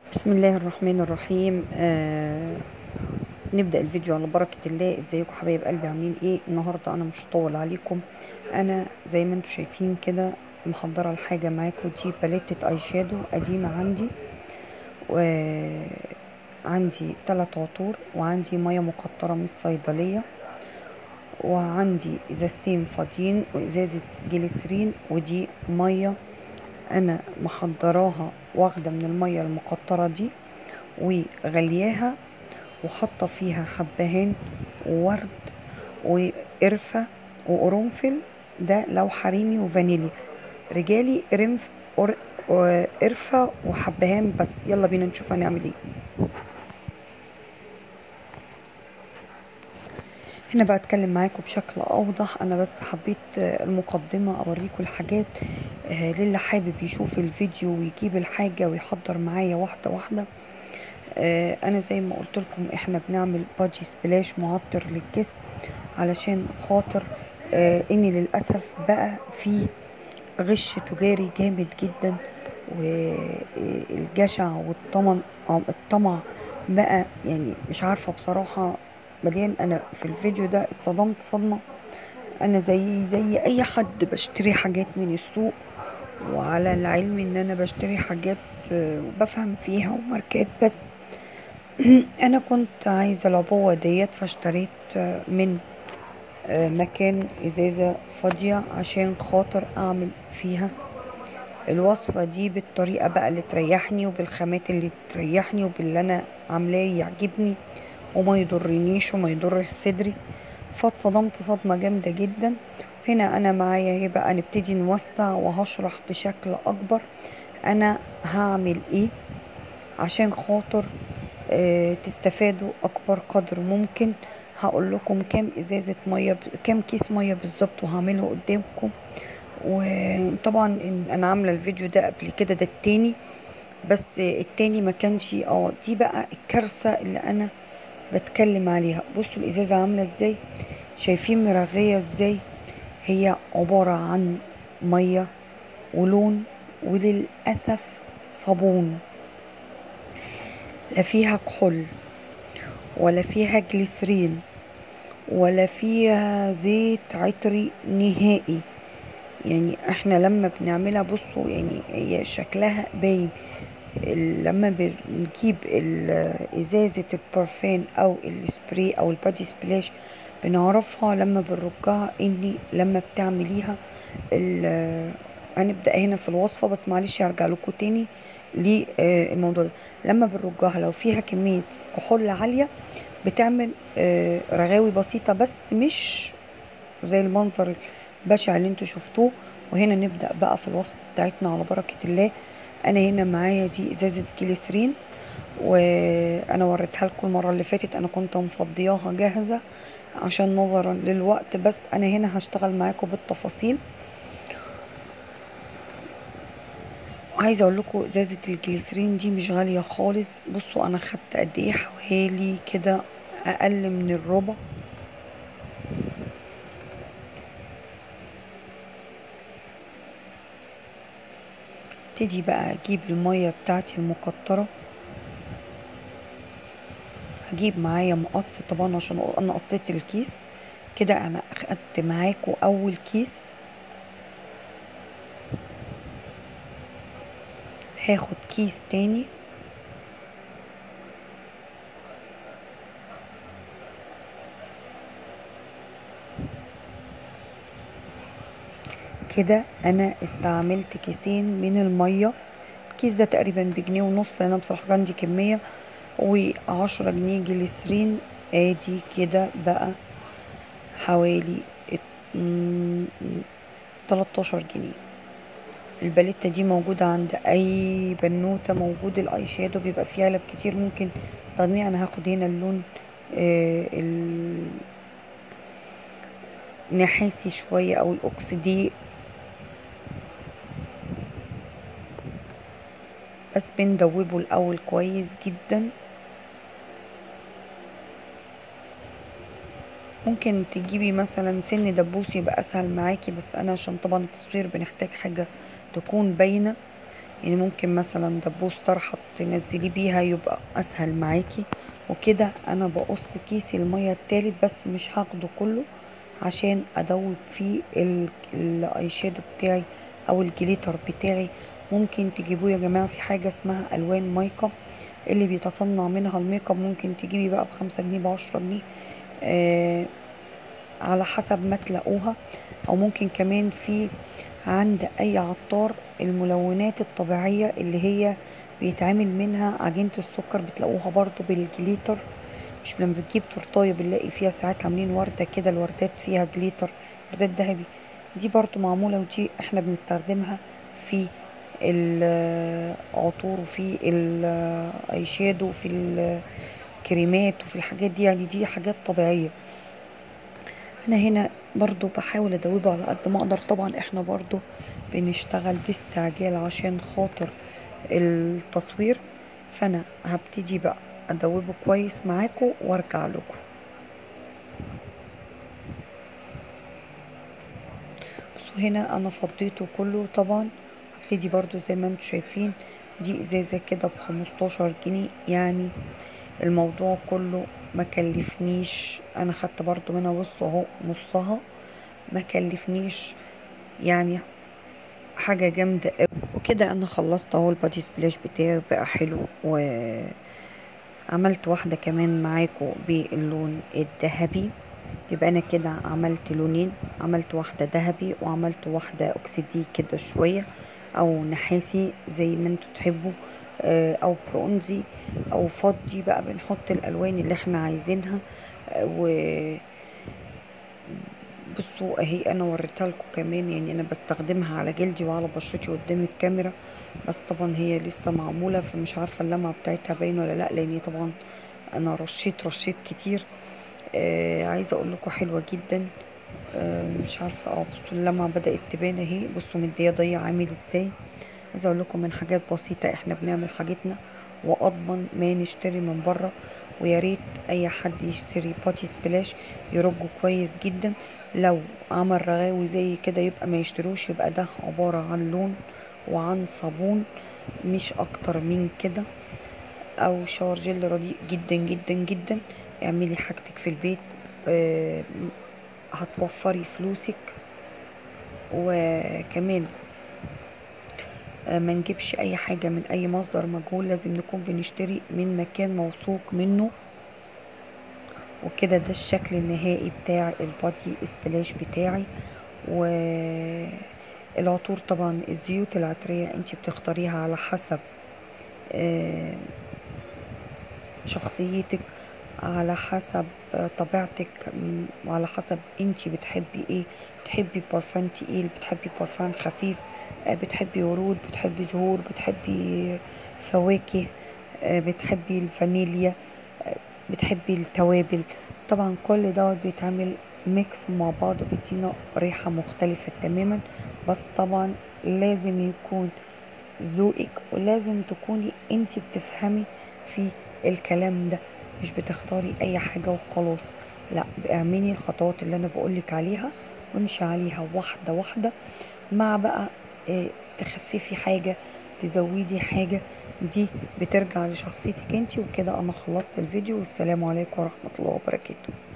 بسم الله الرحمن الرحيم آه نبدأ الفيديو على بركة الله ازيكم حبايب قلبي عاملين ايه النهاردة انا مش هطول عليكم انا زي ما انتم شايفين كده محضرة الحاجة معاكم دي باليتة اي شادو قديمة عندي وعندي تلات عطور وعندي مية مقطرة من الصيدلية وعندي ازازتين فاضيين وازازة جليسرين ودي مية انا محضراها واخدة من المية المقطرة دي وغلياها وحاطة فيها حبهان وورد وقرفة وقرنفل ده لو حريمي وفانيليا رجالي قرنف قرفة وحبهان بس يلا بينا نشوف هنعمل ايه هنا بقى اتكلم معاكم بشكل اوضح انا بس حبيت المقدمة اوريكم الحاجات للي حابب يشوف الفيديو ويجيب الحاجة ويحضر معايا واحدة واحدة انا زي ما قلت لكم احنا بنعمل بادي سبلاش معطر للجسم علشان خاطر ان للاسف بقى في غش تجاري جامد جدا والجشع والطمع الطمع بقى يعني مش عارفة بصراحة مليان انا في الفيديو ده اتصدمت صدمة انا زي زي اي حد بشتري حاجات من السوق وعلى العلم ان انا بشتري حاجات وبفهم فيها وماركات بس انا كنت عايزة العبوة ديت فاشتريت من مكان ازازة فاضية عشان خاطر اعمل فيها الوصفة دي بالطريقة بقى اللي تريحني وبالخامات اللي تريحني وباللي انا عاملاه يعجبني وما يضرنيش وما يضرش صدري فاتصدمت صدمة جامدة جدا هنا انا معايا اهي بقى نبتدي نوسع وهشرح بشكل اكبر انا هعمل ايه عشان خاطر اه تستفادوا اكبر قدر ممكن هقول لكم كام ازازة مية كام كيس مية بالظبط وهعمله قدامكم وطبعا انا عاملة الفيديو ده قبل كده ده التاني بس التاني ما كانش اه دي بقى الكارثة اللي انا بتكلم عليها بصوا الازازة عاملة ازاي شايفين مرغية ازاي هي عبارة عن مية ولون وللأسف صابون لا فيها كحول ولا فيها جليسرين ولا فيها زيت عطري نهائي يعني احنا لما بنعملها بصوا يعني هي شكلها باين لما بنجيب ازازة البارفان او السبراي او البادي سبلاش بنعرفها لما بنرجها اني لما بتعمليها هنبدأ هنا في الوصفة بس معلش هرجع لكم تاني للموضوع ده لما بنرجها لو فيها كمية كحول عالية بتعمل رغاوي بسيطة بس مش زي المنظر البشع اللي انتوا شفتوه وهنا نبدأ بقى في الوصفة بتاعتنا على بركة الله انا هنا معايا دي ازازة جليسرين وانا وريتها لكم المرة اللي فاتت انا كنت مفضياها جاهزة عشان نظرا للوقت بس انا هنا هشتغل معاكم بالتفاصيل عايزه اقول لكم ازازه الجليسرين دي مش غاليه خالص بصوا انا خدت قد ايه حوالي كده اقل من الربع ابتدي بقى اجيب الميه بتاعتي المقطره هجيب معايا مقص طبعا عشان انا قصيت الكيس كده انا اخدت معاكم اول كيس هاخد كيس تاني كده انا استعملت كيسين من المية الكيس ده تقريبا بجنيه ونص انا بصراحة عندي كمية وعشرة جنيه جليسرين ادي كده بقى حوالي تلاتاشر جنيه الباليتة دي موجودة عند اي بنوتة موجود الاي شادو بيبقى فيه علب كتير ممكن تستخدميها انا هاخد هنا اللون آه النحاسي شوية او الاكسدي بس بندوبه الاول كويس جدا ممكن تجيبي مثلا سن دبوس يبقى اسهل معاكي بس انا عشان طبعا التصوير بنحتاج حاجة تكون باينة يعني ممكن مثلا دبوس طرحة تنزلي بيها يبقى اسهل معاكي وكده انا بقص كيس المية التالت بس مش هاخده كله عشان ادوب فيه ال- الاي شادو بتاعي او الجليتر بتاعي ممكن تجيبوه يا جماعة في حاجة اسمها الوان مايك اب اللي بيتصنع منها الميك اب ممكن تجيبي بقى بخمسة جنيه بعشرة جنيه آه على حسب ما تلاقوها او ممكن كمان في عند اي عطار الملونات الطبيعية اللي هي بيتعمل منها عجينة السكر بتلاقوها برضو بالجليتر مش لما بتجيب تورتايه بنلاقي فيها ساعات عاملين وردة كده الوردات فيها جليتر وردات ذهبي دي برضو معمولة ودي احنا بنستخدمها في العطور وفي الاي شادو وفي الكريمات وفي الحاجات دي يعني دي حاجات طبيعية انا هنا برضو بحاول ادوبه على قد ما اقدر طبعا احنا برضو بنشتغل باستعجال عشان خاطر التصوير فانا هبتدي بقى ادوبه كويس معاكم وارجع لكم بصوا هنا انا فضيته كله طبعا هبتدي برضو زي ما انتم شايفين دي ازازة كده بخمستاشر جنيه يعني الموضوع كله ما كلفنيش انا خدت برضو منها بص اهو نصها ما كلفنيش يعني حاجة جامدة قوي وكده انا خلصت اهو البادي سبلاش بتاعي بقى حلو وعملت واحدة كمان معاكم باللون الذهبي يبقى انا كده عملت لونين عملت واحدة ذهبي وعملت واحدة اكسيدي كده شوية او نحاسي زي ما انتوا تحبوا آه، او برونزي او فضي بقى بنحط الالوان اللي احنا عايزينها آه، و بصوا اهي انا وريتها لكم كمان يعني انا بستخدمها على جلدي وعلى بشرتي قدام الكاميرا بس طبعا هي لسه معمولة فمش عارفة اللمعة بتاعتها باينة ولا لا لاني طبعا انا رشيت رشيت كتير آه عايزة اقول لكم حلوة جدا آه مش عارفة اه بصوا اللمعة بدأت تبان اهي بصوا مدية ضي عامل ازاي عايزة اقول لكم من حاجات بسيطة احنا بنعمل حاجتنا واضمن ما نشتري من بره ويا ريت اي حد يشتري باتي سبلاش يرجه كويس جدا لو عمل رغاوي زي كده يبقى ما يشتروش يبقى ده عبارة عن لون وعن صابون مش اكتر من كده او شاور جل رديء جدا جدا جدا اعملي حاجتك في البيت آه، هتوفري فلوسك وكمان آه، ما نجيبش اي حاجة من اي مصدر مجهول لازم نكون بنشتري من مكان موثوق منه وكده ده الشكل النهائي بتاع البادي سبلاش بتاعي والعطور طبعا الزيوت العطرية انت بتختاريها على حسب آه، شخصيتك على حسب آه، طبيعتك م، وعلى حسب انت بتحبي ايه بتحبي بارفان تقيل بتحبي بارفان خفيف آه، بتحبي ورود بتحبي زهور بتحبي فواكه آه، بتحبي الفانيليا آه، بتحبي التوابل طبعا كل دوت بيتعمل ميكس مع بعض بيدينا ريحة مختلفة تماما بس طبعا لازم يكون ذوقك ولازم تكوني انت بتفهمي في الكلام ده مش بتختاري اي حاجة وخلاص لا اعملي الخطوات اللي انا بقولك عليها وامشي عليها واحدة واحدة مع بقى اه تخففي حاجة تزودي حاجة دي بترجع لشخصيتك انت وكده انا خلصت الفيديو والسلام عليكم ورحمة الله وبركاته